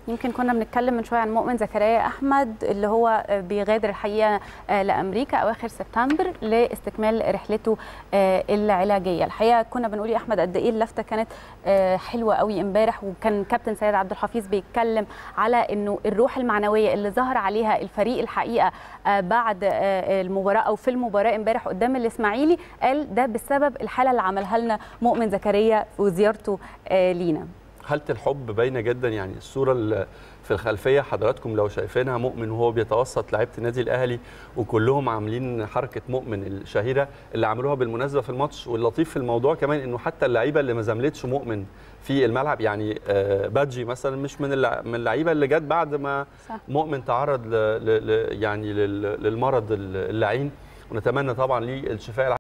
يمكن كنا بنتكلم من شويه عن مؤمن زكريا احمد اللي هو بيغادر الحقيقه لامريكا اواخر سبتمبر لاستكمال رحلته العلاجيه الحقيقه كنا بنقول يا احمد قد ايه اللفته كانت حلوه قوي امبارح وكان كابتن سيد عبد الحفيظ بيتكلم على انه الروح المعنويه اللي ظهر عليها الفريق الحقيقه بعد المباراه او في المباراه امبارح قدام الاسماعيلي قال ده بسبب الحاله اللي عملها لنا مؤمن زكريا وزيارته لينا حاله الحب باينه جدا يعني الصوره اللي في الخلفيه حضراتكم لو شايفينها مؤمن وهو بيتوسط لعيبه النادي الاهلي وكلهم عاملين حركه مؤمن الشهيره اللي عملوها بالمناسبه في الماتش واللطيف في الموضوع كمان انه حتى اللعيبه اللي ما زملتش مؤمن في الملعب يعني بادجي مثلا مش من من اللعيبه اللي جت بعد ما صح. مؤمن تعرض ل ل يعني للمرض اللعين ونتمنى طبعا ليه الشفاء